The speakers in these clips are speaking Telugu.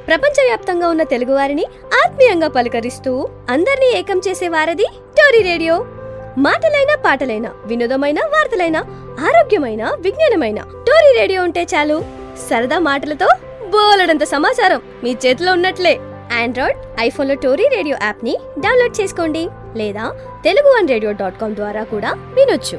ప్రపంచవ్యాప్తంగా ఉన్న తెలుగువారిని ఆత్మీయంగా పలకరిస్తూ అందరినీ ఏకం చేసే వారది టోరీ రేడియో మాటలైన పాటలైన వినోదమైన వార్తలైన ఆరోగ్యమైన విజ్ఞానమైన టోరీ రేడియో ఉంటే చాలు సరదా మాటలతో బోలెడంత సమాచారం మీ చేతిలో ఉన్నట్లే ఆండ్రాయిడ్ ఐఫోన్లో టోరీ రేడియో యాప్ని డౌన్లోడ్ చేసుకోండి లేదా Telugu one radio dot com ద్వారా కూడా వినొచ్చు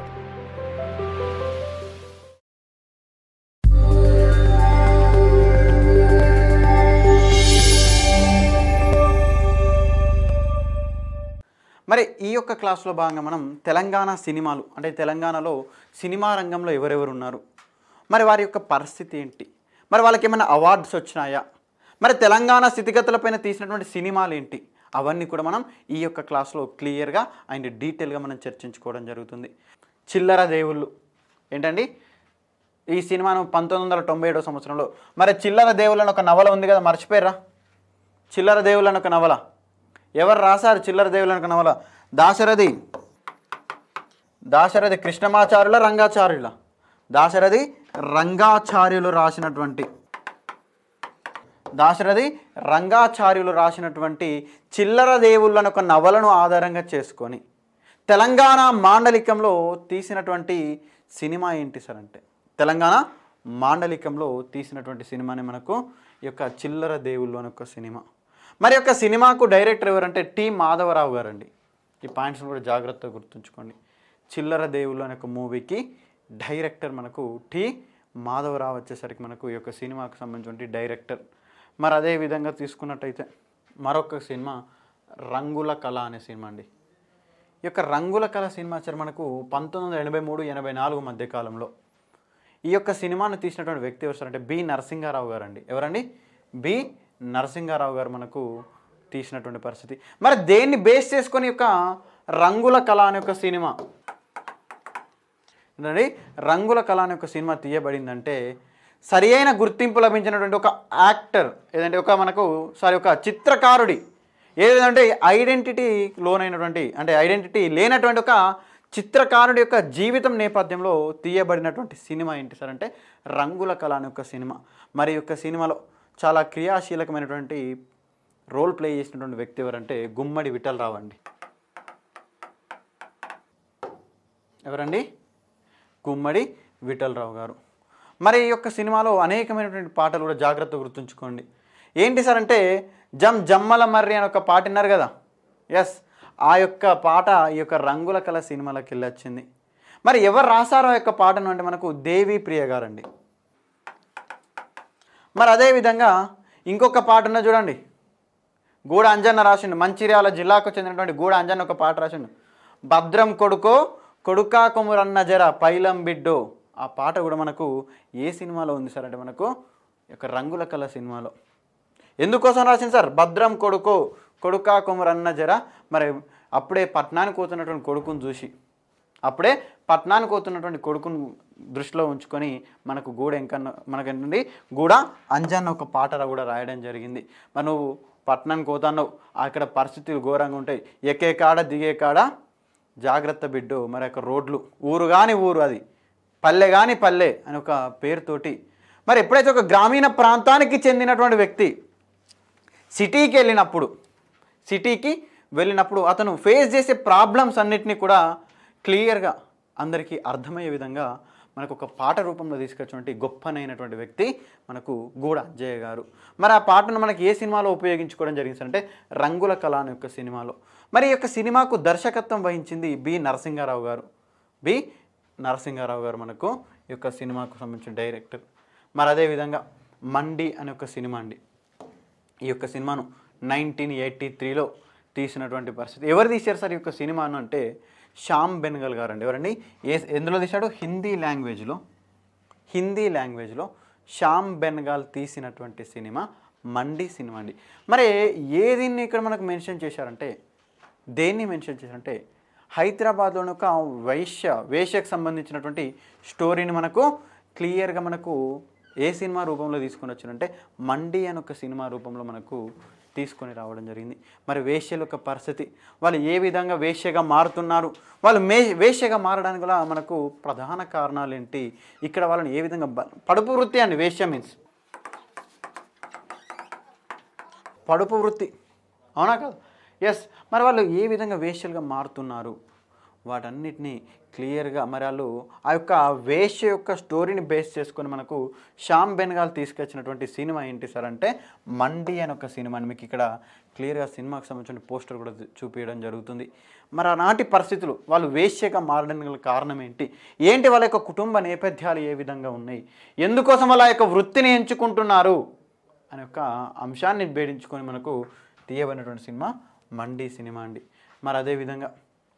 మరి ఈ యొక్క క్లాస్లో భాగంగా మనం తెలంగాణ సినిమాలు అంటే తెలంగాణలో సినిమా రంగంలో ఎవరెవరు ఉన్నారు మరి వారి యొక్క పరిస్థితి ఏంటి మరి వాళ్ళకి ఏమైనా అవార్డ్స్ వచ్చినాయా మరి తెలంగాణ స్థితిగతులపైన తీసినటువంటి సినిమాలు ఏంటి అవన్నీ కూడా మనం ఈ యొక్క క్లాస్లో క్లియర్గా అండ్ డీటెయిల్గా మనం చర్చించుకోవడం జరుగుతుంది చిల్లర దేవుళ్ళు ఏంటండి ఈ సినిమాను పంతొమ్మిది వందల తొంభై ఏడో సంవత్సరంలో మరి చిల్లర దేవుళ్ళు అని ఒక నవల ఉంది కదా మర్చిపోయారా చిల్లర దేవుళ్ళు అని ఒక నవల ఎవరు రాశారు చిల్లర దేవుళ్ళు అని ఒక నవల దాశరథి దాశరథి కృష్ణమాచార్యుల రంగాచార్యుల దాశరథి రంగాచార్యులు రాసినటువంటి దాశరథి రంగాచార్యులు రాసినటువంటి చిల్లర దేవుళ్ళు అని ఒక నవలను ఆధారంగా చేసుకొని తెలంగాణ మాండలికంలో తీసినటువంటి సినిమా ఏంటి సార్ అంటే తెలంగాణ మాండలికంలో తీసినటువంటి సినిమానే మనకు ఈ యొక్క చిల్లర దేవుళ్ళు అని ఒక సినిమా మరి యొక్క సినిమాకు డైరెక్టర్ ఎవరంటే టి మాధవరావు గారండి ఈ పాయింట్స్ని కూడా జాగ్రత్తగా గుర్తుంచుకోండి చిల్లర దేవుళ్ళు అనే ఒక మూవీకి డైరెక్టర్ మనకు టి మాధవరావు వచ్చేసరికి మనకు ఈ యొక్క సినిమాకు సంబంధించిన డైరెక్టర్ మరి అదే విధంగా తీసుకున్నట్టయితే మరొక సినిమా రంగుల కళ అనే సినిమా అండి ఈ యొక్క రంగుల కళ సినిమా వచ్చారు మనకు పంతొమ్మిది వందల ఎనభై మూడు ఎనభై నాలుగు మధ్య కాలంలో ఈ యొక్క సినిమాను తీసినటువంటి వ్యక్తి ఎవరు సార్ అంటే బి నరసింహారావు గారు అండి ఎవరండి బి నరసింహారావు గారు మనకు తీసినటువంటి పరిస్థితి మరి దేన్ని బేస్ చేసుకొని ఈ యొక్క రంగుల కళ అనే ఒక సినిమా ఏంటండి రంగుల కళ అనే ఒక సినిమా తీయబడిందంటే సరి అయిన గుర్తింపు లభించినటువంటి ఒక యాక్టర్ ఏదంటే ఒక మనకు సారీ ఒక చిత్రకారుడి ఏదంటే ఐడెంటిటీ లోనైనటువంటి అంటే ఐడెంటిటీ లేనటువంటి ఒక చిత్రకారుడి యొక్క జీవితం నేపథ్యంలో తీయబడినటువంటి సినిమా ఏంటి సార్ అంటే రంగుల కళ అనే ఒక సినిమా మరి ఈ యొక్క సినిమాలో చాలా క్రియాశీలకమైనటువంటి రోల్ ప్లే చేసినటువంటి వ్యక్తి ఎవరంటే గుమ్మడి విఠలరావు అండి ఎవరండి గుమ్మడి విఠలరావు గారు మరి ఈ యొక్క సినిమాలో అనేకమైనటువంటి పాటలు కూడా జాగ్రత్త గుర్తుంచుకోండి ఏంటి సార్ అంటే జమ్ జమ్మల మర్రి అని ఒక పాట విన్నారు కదా ఎస్ ఆ యొక్క పాట ఈ యొక్క రంగుల కళ సినిమాలోకి వెళ్ళి వచ్చింది మరి ఎవరు రాశారో ఆ యొక్క పాటను అంటే మనకు దేవి ప్రియ గారండి మరి అదేవిధంగా ఇంకొక పాట ఉన్న చూడండి గూడ అంజన్న రాసిండు మంచిర్యాల జిల్లాకు చెందినటువంటి గూడ అంజన్న ఒక పాట రాసిండు భద్రం కొడుకో కొడుకా కొమురన్న జర పైలం బిడ్డో ఆ పాట కూడా మనకు ఏ సినిమాలో ఉంది సార్ అంటే మనకు ఈ యొక్క రంగుల కళ సినిమాలో ఎందుకోసం రాసింది సార్ భద్రం కొడుకో కొడుకా కొమురన్న జర మరి అప్పుడే పట్నానికి పోతున్నటువంటి కొడుకుని చూసి అప్పుడే పట్నానికి పోతున్నటువంటి కొడుకును దృష్టిలో ఉంచుకొని మనకు గూడ ఎంకన్న మనకేంటండి గూడ అంజన్న ఒక పాట రా- కూడా రాయడం జరిగింది మరి నువ్వు పట్నానికి పోతాన్నావు అక్కడ పరిస్థితులు ఘోరంగా ఉంటాయి ఎక్కే కాడ దిగే కాడ జాగ్రత్త బిడ్డు మరి యొక్క రోడ్లు ఊరు కాని ఊరు అది పల్లె కాని పల్లె అని ఒక పేరుతోటి మరి ఎప్పుడైతే ఒక గ్రామీణ ప్రాంతానికి చెందినటువంటి వ్యక్తి సిటీకి వెళ్ళినప్పుడు సిటీకి వెళ్ళినప్పుడు అతను ఫేస్ చేసే ప్రాబ్లమ్స్ అన్నిటినీ కూడా క్లియర్గా అందరికీ అర్థమయ్యే విధంగా మనకు ఒక పాట రూపంలో తీసుకొచ్చినటువంటి గొప్పనైనటువంటి వ్యక్తి మనకు గూడ అజ్జయ్య గారు మరి ఆ పాటను మనకి ఏ సినిమాలో ఉపయోగించుకోవడం జరిగింది అంటే రంగుల కళ అనే యొక్క సినిమాలో మరి ఈ యొక్క సినిమాకు దర్శకత్వం వహించింది బి నరసింహారావు గారు బి నరసింహారావు గారు మనకు ఈ యొక్క సినిమాకు సంబంధించిన డైరెక్టర్ మరి అదేవిధంగా మండి అనే ఒక సినిమా అండి ఈ యొక్క సినిమాను నైన్టీన్ ఎయిటీ త్రీలో తీసినటువంటి పరిస్థితి ఎవరు తీశారు సార్ ఈ యొక్క సినిమాను అంటే శ్యామ్ బెన్గల్ గారు అండి ఎవరండి ఏ ఎందులో తీశాడు హిందీ లాంగ్వేజ్లో హిందీ లాంగ్వేజ్లో శ్యామ్ బెన్గాల్ తీసినటువంటి సినిమా మండి సినిమా అండి మరి ఏదిన్ని ఇక్కడ మనకు మెన్షన్ చేశారంటే దేన్ని మెన్షన్ చేశారంటే హైదరాబాద్లోని ఒక వైశ్య వేశ్యకు సంబంధించినటువంటి స్టోరీని మనకు క్లియర్గా మనకు ఏ సినిమా రూపంలో తీసుకొని వచ్చారంటే మండి అని ఒక సినిమా రూపంలో మనకు తీసుకొని రావడం జరిగింది మరి వేశ్యల యొక్క పరిస్థితి వాళ్ళు ఏ విధంగా వేశ్యగా మారుతున్నారు వాళ్ళు మే వేశ్యగా మారడానికి గల మనకు ప్రధాన కారణాలు ఏంటి ఇక్కడ వాళ్ళని ఏ విధంగా బ- పడుపు వృత్తి అండి వేశ్య మీన్స్ పడుపు వృత్తి అవునా కాదు ఎస్ మరి వాళ్ళు ఏ విధంగా వేశ్యలుగా మారుతున్నారు వాటన్నిటినీ క్లియర్గా మరి వాళ్ళు ఆ యొక్క వేశ్య యొక్క స్టోరీని బేస్ చేసుకొని మనకు శ్యామ్ బెన్గాల్ తీసుకొచ్చినటువంటి సినిమా ఏంటి సార్ అంటే మండి అని ఒక సినిమాని మీకు ఇక్కడ క్లియర్గా సినిమాకి సంబంధించిన పోస్టర్ కూడా చూపించడం జరుగుతుంది మరి ఆనాటి పరిస్థితులు వాళ్ళు వేశ్యగా మారడానికి గల కారణం ఏంటి ఏంటి వాళ్ళ యొక్క కుటుంబ నేపథ్యాలు ఏ విధంగా ఉన్నాయి ఎందుకోసం వాళ్ళ యొక్క వృత్తిని ఎంచుకుంటున్నారు అనే ఒక అంశాన్ని భేడించుకొని మనకు తీయబడినటువంటి సినిమా మండి సినిమా అండి మరి అదేవిధంగా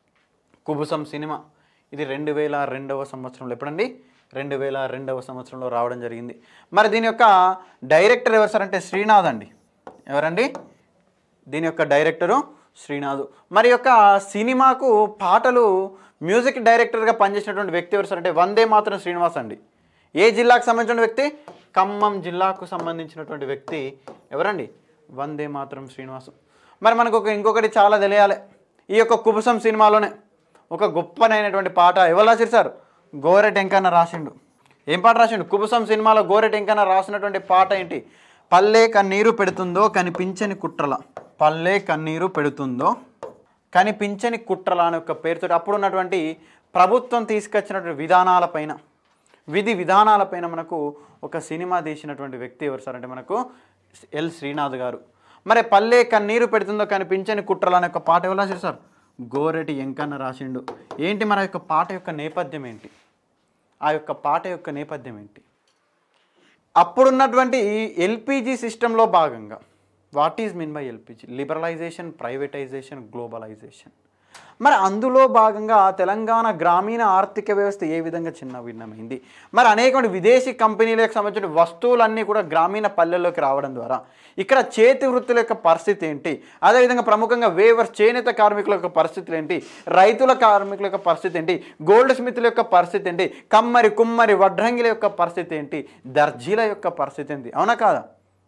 కుబుసం సినిమా ఇది రెండు వేల రెండవ సంవత్సరంలో ఎప్పుడండి రెండు వేల రెండవ సంవత్సరంలో రావడం జరిగింది మరి దీని యొక్క డైరెక్టర్ ఎవరు సార్ అంటే శ్రీనాథ్ అండి ఎవరండి దీని యొక్క డైరెక్టరు శ్రీనాథ్ మరి యొక్క సినిమాకు పాటలు మ్యూజిక్ డైరెక్టర్గా పనిచేసినటువంటి వ్యక్తి ఎవరు సార్ అంటే వందే మాత్రం శ్రీనివాస్ అండి ఏ జిల్లాకు సంబంధించిన వ్యక్తి ఖమ్మం జిల్లాకు సంబంధించినటువంటి వ్యక్తి ఎవరండి వందే మాత్రం శ్రీనివాసు మరి మనకు ఒక ఇంకొకటి చాలా తెలియాలి ఈ యొక్క కుబుసం సినిమాలోనే ఒక గొప్పనైనటువంటి పాట ఎవరు రాసిరు సార్ గోరె టెంకన్న రాసిండు ఏం పాట రాసిండు కుబుసం సినిమాలో గోరె టెంకన్న రాసినటువంటి పాట ఏంటి పల్లె కన్నీరు పెడుతుందో కనిపించని కుట్రల పల్లె కన్నీరు పెడుతుందో కనిపించని కుట్రల అనే ఒక పేరుతో అప్పుడు ఉన్నటువంటి ప్రభుత్వం తీసుకొచ్చినటువంటి విధానాలపైన విధి విధానాలపైన మనకు ఒక సినిమా తీసినటువంటి వ్యక్తి ఎవరు సార్ అంటే మనకు ఎల్ శ్రీనాథ్ గారు మరి పల్లె కన్నీరు పెడుతుందో కనిపించని కుట్రలు అనే ఒక పాట ఎవరు రాశారు సార్ గోరెటి ఎంకన్న రాసిండు ఏంటి మన యొక్క పాట యొక్క నేపథ్యం ఏంటి ఆ యొక్క పాట యొక్క నేపథ్యం ఏంటి అప్పుడున్నటువంటి ఎల్పిజి సిస్టంలో భాగంగా what is mean by LPG liberalisation privatisation globalisation మరి అందులో భాగంగా తెలంగాణ గ్రామీణ ఆర్థిక వ్యవస్థ ఏ విధంగా చిన్న భిన్నమైంది మరి అనేకమంది విదేశీ కంపెనీలకు సంబంధించిన వస్తువులన్నీ కూడా గ్రామీణ పల్లెల్లోకి రావడం ద్వారా ఇక్కడ చేతి వృత్తుల యొక్క పరిస్థితి ఏంటి అదేవిధంగా ప్రముఖంగా వేవర్స్ చేనేత కార్మికుల యొక్క పరిస్థితులు ఏంటి రైతుల కార్మికుల యొక్క పరిస్థితి ఏంటి గోల్డ్ స్మిత్ల యొక్క పరిస్థితి ఏంటి కమ్మరి కుమ్మరి వడ్రంగిల యొక్క పరిస్థితి ఏంటి దర్జీల యొక్క పరిస్థితి ఏంటి అవునా కాదా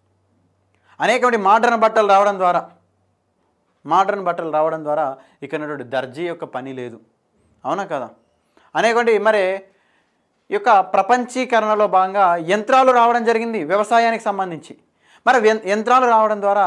అనేకమంది మోడర్న్ బట్టలు రావడం ద్వారా మోడర్న్ బట్టలు రావడం ద్వారా ఇక్కడ ఉన్నటువంటి దర్జీ యొక్క పని లేదు అవునా కదా అనేకండి మరి ఈ యొక్క ప్రపంచీకరణలో భాగంగా యంత్రాలు రావడం జరిగింది వ్యవసాయానికి సంబంధించి మరి యం- యంత్రాలు రావడం ద్వారా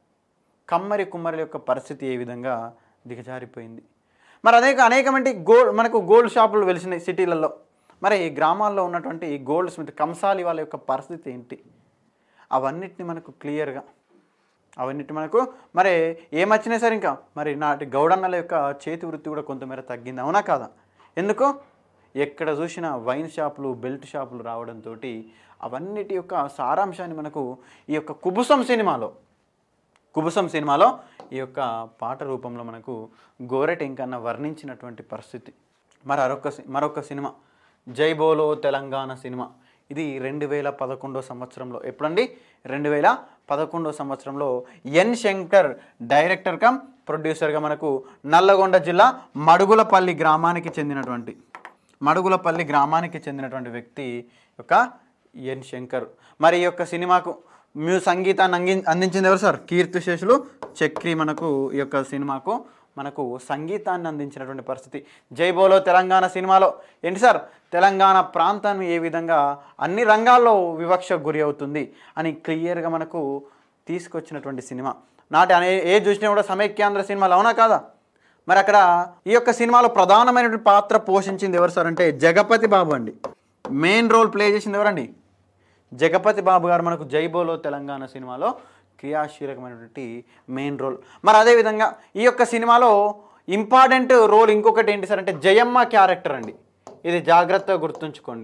కమ్మరి కుమ్మరి యొక్క పరిస్థితి ఏ విధంగా దిగజారిపోయింది మరి అనేక అనేకమంటి గోల్డ్ మనకు గోల్డ్ షాపులు వెలిసినాయి సిటీలలో మరి ఈ గ్రామాల్లో ఉన్నటువంటి ఈ గోల్డ్ స్మిత్ కంసాలి వాళ్ళ యొక్క పరిస్థితి ఏంటి అవన్నిటిని మనకు క్లియర్గా అవన్నిటి మనకు మరి ఏమొచ్చినాయి సార్ ఇంకా మరి నాటి గౌడన్నల యొక్క చేతి వృత్తి కూడా కొంతమేర తగ్గింది అవునా కాదా ఎందుకు ఎక్కడ చూసినా వైన్ షాపులు బెల్ట్ షాపులు రావడంతో అవన్నిటి యొక్క సారాంశాన్ని మనకు ఈ యొక్క కుబుసం సినిమాలో కుబుసం సినిమాలో ఈ యొక్క పాట రూపంలో మనకు గోరెటెంకన్న వర్ణించినటువంటి పరిస్థితి మరి మరొక సి- మరొక సినిమా జై బోలో తెలంగాణ సినిమా ఇది రెండు వేల పదకొండో సంవత్సరంలో ఎప్పుడండి రెండు వేల పదకొండో సంవత్సరంలో ఎన్ శంకర్ డైరెక్టర్ కమ్ ప్రొడ్యూసర్గా మనకు నల్లగొండ జిల్లా మడుగులపల్లి గ్రామానికి చెందినటువంటి మడుగులపల్లి గ్రామానికి చెందినటువంటి వ్యక్తి యొక్క ఎన్ శంకర్ మరి ఈ యొక్క సినిమాకు మ్యూ సంగీతాన్ని అంగి అందించింది ఎవరు సార్ కీర్తిశేషులు చక్రి మనకు ఈ యొక్క సినిమాకు మనకు సంగీతాన్ని అందించినటువంటి పరిస్థితి జై బోలో తెలంగాణ సినిమాలో ఏంటి సార్ తెలంగాణ ప్రాంతాన్ని ఏ విధంగా అన్ని రంగాల్లో వివక్షకు గురి అవుతుంది అని క్లియర్గా మనకు తీసుకొచ్చినటువంటి సినిమా నాటి అనే ఏ చూసినా కూడా సమైక్యాంధ్ర సినిమాలు అవునా కాదా మరి అక్కడ ఈ యొక్క సినిమాలో ప్రధానమైనటువంటి పాత్ర పోషించింది ఎవరు సార్ అంటే జగపతి బాబు అండి మెయిన్ రోల్ ప్లే చేసింది ఎవరండి జగపతి బాబు గారు మనకు జైబోలో తెలంగాణ సినిమాలో క్రియాశీలకమైనటువంటి మెయిన్ రోల్ మరి అదేవిధంగా ఈ యొక్క సినిమాలో ఇంపార్టెంట్ రోల్ ఇంకొకటి ఏంటి సార్ అంటే జయమ్మ క్యారెక్టర్ అండి ఇది జాగ్రత్తగా గుర్తుంచుకోండి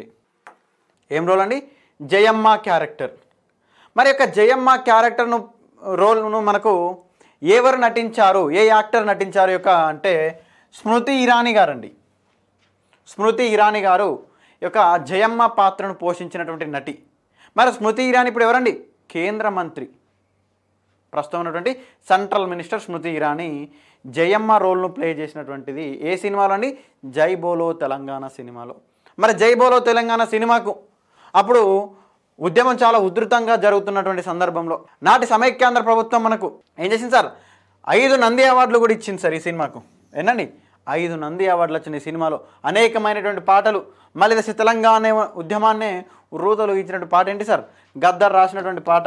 ఏం రోల్ అండి జయమ్మ క్యారెక్టర్ మరి యొక్క జయమ్మ క్యారెక్టర్ను రోల్ను మనకు ఎవరు నటించారు ఏ యాక్టర్ నటించారు యొక్క అంటే స్మృతి ఇరానీ గారండి స్మృతి ఇరానీ గారు ఈ యొక్క జయమ్మ పాత్రను పోషించినటువంటి నటి మరి స్మృతి ఇరానీ ఇప్పుడు ఎవరండి కేంద్ర మంత్రి ప్రస్తుతం ఉన్నటువంటి సెంట్రల్ మినిస్టర్ స్మృతి ఇరానీ జయమ్మ రోల్ను ప్లే చేసినటువంటిది ఏ సినిమాలో అండి జై బోలో తెలంగాణ సినిమాలో మరి జై బోలో తెలంగాణ సినిమాకు అప్పుడు ఉద్యమం చాలా ఉధృతంగా జరుగుతున్నటువంటి సందర్భంలో నాటి సమైక్యాంధ్ర ప్రభుత్వం మనకు ఏం చేసింది సార్ ఐదు నంది అవార్డులు కూడా ఇచ్చింది సార్ ఈ సినిమాకు ఏనండి ఐదు నంది అవార్డులు వచ్చిన ఈ సినిమాలో అనేకమైనటువంటి పాటలు మళ్ళీ దశ తెలంగాణ ఉద్యమాన్నే రూతలు ఇచ్చినటువంటి పాట ఏంటి సార్ గద్దర్ రాసినటువంటి పాట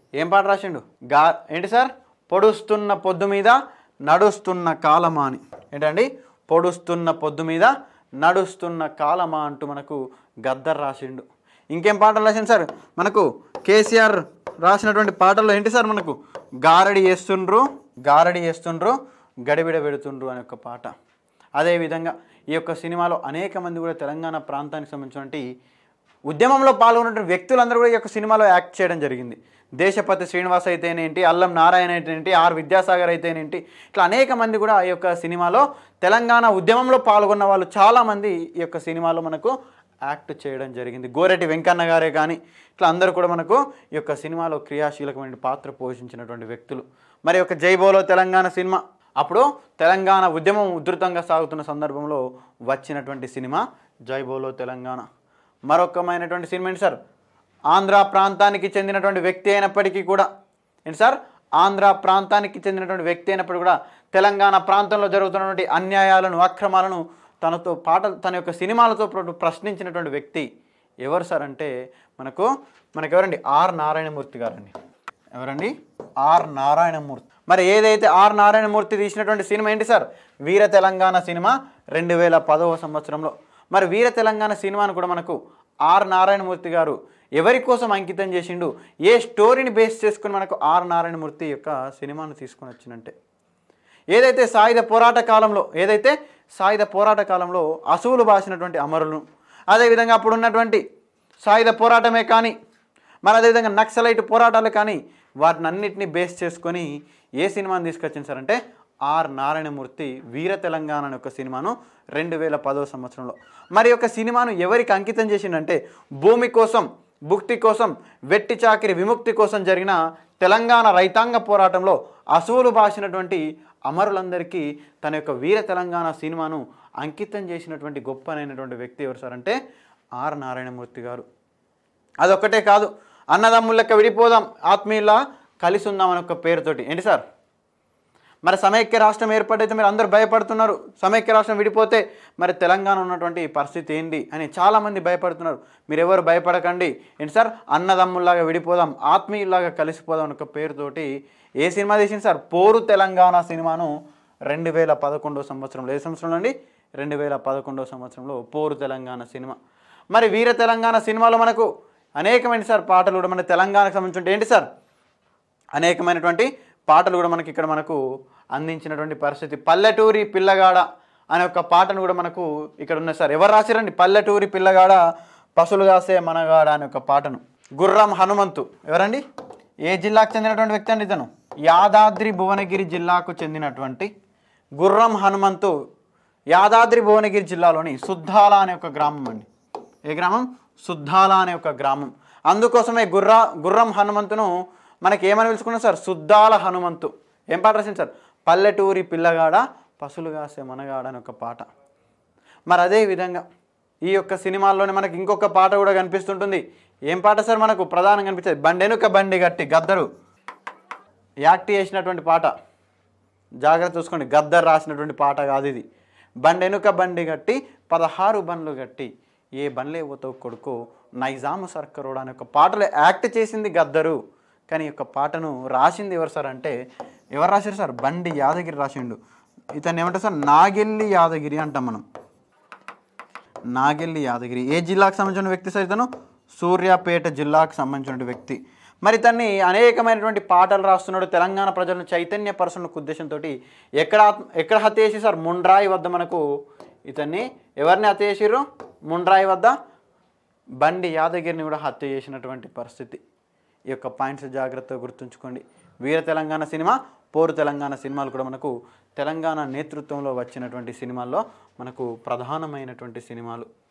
ఏం పాట రాసిండు గా ఏంటి సార్ పొడుస్తున్న పొద్దు మీద నడుస్తున్న కాలమా అని ఏంటండి పొడుస్తున్న పొద్దు మీద నడుస్తున్న కాలమా అంటూ మనకు గద్దర్ రాసిండు ఇంకేం పాటలు రాసిండు సార్ మనకు కేసీఆర్ రాసినటువంటి పాటల్లో ఏంటి సార్ మనకు గారడి చేస్తుండ్రు గారడి చేస్తుండ్రు గడిబిడ పెడుతుండ్రు అనే ఒక పాట అదేవిధంగా ఈ యొక్క సినిమాలో అనేక మంది కూడా తెలంగాణ ప్రాంతానికి సంబంధించినటువంటి ఉద్యమంలో పాల్గొన్నటువంటి వ్యక్తులందరూ కూడా ఈ యొక్క సినిమాలో యాక్ట్ చేయడం జరిగింది దేశపతి శ్రీనివాస్ అయితేనేంటి అల్లం నారాయణ అయితేనేంటి ఆర్ విద్యాసాగర్ అయితేనేంటి ఇట్లా అనేక మంది కూడా ఈ యొక్క సినిమాలో తెలంగాణ ఉద్యమంలో పాల్గొన్న వాళ్ళు చాలామంది ఈ యొక్క సినిమాలో మనకు యాక్ట్ చేయడం జరిగింది గోరెటి వెంకన్న గారే కానీ ఇట్లా అందరూ కూడా మనకు ఈ యొక్క సినిమాలో క్రియాశీలకమైన పాత్ర పోషించినటువంటి వ్యక్తులు మరి యొక్క జైబోలో తెలంగాణ సినిమా అప్పుడు తెలంగాణ ఉద్యమం ఉధృతంగా సాగుతున్న సందర్భంలో వచ్చినటువంటి సినిమా జైబోలో తెలంగాణ మరొకమైనటువంటి సినిమా ఏంటి సార్ ఆంధ్ర ప్రాంతానికి చెందినటువంటి వ్యక్తి అయినప్పటికీ కూడా ఏంటి సార్ ఆంధ్ర ప్రాంతానికి చెందినటువంటి వ్యక్తి అయినప్పటికీ కూడా తెలంగాణ ప్రాంతంలో జరుగుతున్నటువంటి అన్యాయాలను అక్రమాలను తనతో పాట తన యొక్క సినిమాలతో పాటు ప్రశ్నించినటువంటి వ్యక్తి ఎవరు సార్ అంటే మనకు మనకు ఎవరండి ఆర్ నారాయణమూర్తి గారండి ఎవరండి ఆర్ నారాయణమూర్తి మరి ఏదైతే ఆర్ నారాయణమూర్తి తీసినటువంటి సినిమా ఏంటి సార్ వీర తెలంగాణ సినిమా రెండు వేల పదవ సంవత్సరంలో మరి వీర తెలంగాణ సినిమాను కూడా మనకు ఆర్ నారాయణమూర్తి గారు ఎవరి కోసం అంకితం చేసిండు ఏ స్టోరీని బేస్ చేసుకుని మనకు ఆర్ నారాయణమూర్తి యొక్క సినిమాను తీసుకొని వచ్చినంటే ఏదైతే సాయుధ పోరాట కాలంలో ఏదైతే సాయుధ పోరాట కాలంలో అసువులు బాసినటువంటి అమరులను అదేవిధంగా అప్పుడు ఉన్నటువంటి సాయుధ పోరాటమే కానీ మరి అదేవిధంగా నక్సలైట్ పోరాటాలు కానీ వాటిని అన్నిటిని బేస్ చేసుకొని ఏ సినిమాని తీసుకొచ్చింది సార్ అంటే ఆర్ నారాయణమూర్తి వీర తెలంగాణ అనే ఒక సినిమాను రెండు వేల పదో సంవత్సరంలో మరి యొక్క సినిమాను ఎవరికి అంకితం చేసిండంటే భూమి కోసం భుక్తి కోసం వెట్టి చాకిరి విముక్తి కోసం జరిగిన తెలంగాణ రైతాంగ పోరాటంలో అసువులు బాసినటువంటి అమరులందరికీ తన యొక్క వీర తెలంగాణ సినిమాను అంకితం చేసినటువంటి గొప్పనైనటువంటి వ్యక్తి ఎవరు సార్ అంటే ఆర్ నారాయణమూర్తి గారు అదొక్కటే కాదు అన్నదమ్ములక్క విడిపోదాం ఆత్మీయులా కలిసి ఉందాం అనే ఒక పేరుతోటి ఏంటి సార్ మరి సమైక్య రాష్ట్రం ఏర్పడైతే మీరు అందరూ భయపడుతున్నారు సమైక్య రాష్ట్రం విడిపోతే మరి తెలంగాణ ఉన్నటువంటి పరిస్థితి ఏంటి అని చాలామంది భయపడుతున్నారు మీరు ఎవరు భయపడకండి ఏంటి సార్ అన్నదమ్ముల్లాగా విడిపోదాం ఆత్మీయుల్లాగా కలిసిపోదాం అనే ఒక పేరుతోటి ఏ సినిమా తీసింది సార్ పోరు తెలంగాణ సినిమాను రెండు వేల పదకొండో సంవత్సరంలో ఏ సంవత్సరంలో అండి రెండు వేల పదకొండో సంవత్సరంలో పోరు తెలంగాణ సినిమా మరి వీర తెలంగాణ సినిమాలో మనకు అనేకమైన సార్ పాటలు కూడా మన తెలంగాణకు సంబంధించి ఏంటి సార్ అనేకమైనటువంటి పాటలు కూడా మనకి ఇక్కడ మనకు అందించినటువంటి పరిస్థితి పల్లెటూరి పిల్లగాడ అనే ఒక పాటను కూడా మనకు ఇక్కడ ఉన్నది సార్ ఎవరు రాసిరండి పల్లెటూరి పిల్లగాడ పశువులు కాసే మనగాడ అనే ఒక పాటను గుర్రం హనుమంతు ఎవరండి ఏ జిల్లాకు చెందినటువంటి వ్యక్తి అండి ఇతను యాదాద్రి భువనగిరి జిల్లాకు చెందినటువంటి గుర్రం హనుమంతు యాదాద్రి భువనగిరి జిల్లాలోని సుద్దాల అనే ఒక గ్రామం అండి ఏ గ్రామం సుద్దాల అనే ఒక గ్రామం అందుకోసమే గుర్రా గుర్రం హనుమంతును మనకి ఏమని పిలుచుకున్నాం సార్ సుద్దాల హనుమంతు ఏం పాట రాసింది సార్ పల్లెటూరి పిల్లగాడ పశులు కాసే మనగాడ అని ఒక పాట మరి అదే విధంగా ఈ యొక్క సినిమాల్లోనే మనకి ఇంకొక పాట కూడా కనిపిస్తుంటుంది ఏం పాట సార్ మనకు ప్రధానంగా కనిపించేది బండెనుక బండి గట్టి గద్దరు యాక్ట్ చేసినటువంటి పాట జాగ్రత్త చూసుకోండి గద్దర్ రాసినటువంటి పాట కాదు ఇది బండెనుక బండి గట్టి పదహారు బండ్లు గట్టి ఏ బండ్లే పోతావు కొడుకు నైజాము సర్కరోడు అనే ఒక పాటలో యాక్ట్ చేసింది గద్దరు కానీ ఈ యొక్క పాటను రాసింది ఎవరు సార్ అంటే ఎవరు రాశారు సార్ బండి యాదగిరి రాసిండు ఇతను ఏమంటారు సార్ నాగెల్లి యాదగిరి అంటాం మనం నాగెల్లి యాదగిరి ఏ జిల్లాకు సంబంధించిన వ్యక్తి సార్ ఇతను సూర్యాపేట జిల్లాకు సంబంధించిన వ్యక్తి మరి ఇతన్ని అనేకమైనటువంటి పాటలు రాస్తున్నాడు తెలంగాణ ప్రజలను చైతన్యపరచున్న ఉద్దేశంతో ఎక్కడ ఆత్మ- ఎక్కడ హత్య చేసి సార్ ముండ్రాయి వద్ద మనకు ఇతన్ని ఎవరిని హత్య చేసిర్రు ముండ్రాయి వద్ద బండి యాదగిరిని కూడా హత్య చేసినటువంటి పరిస్థితి ఈ యొక్క పాయింట్స్ జాగ్రత్తగా గుర్తుంచుకోండి వీర తెలంగాణ సినిమా పోరు తెలంగాణ సినిమాలు కూడా మనకు తెలంగాణ నేతృత్వంలో వచ్చినటువంటి సినిమాల్లో మనకు ప్రధానమైనటువంటి సినిమాలు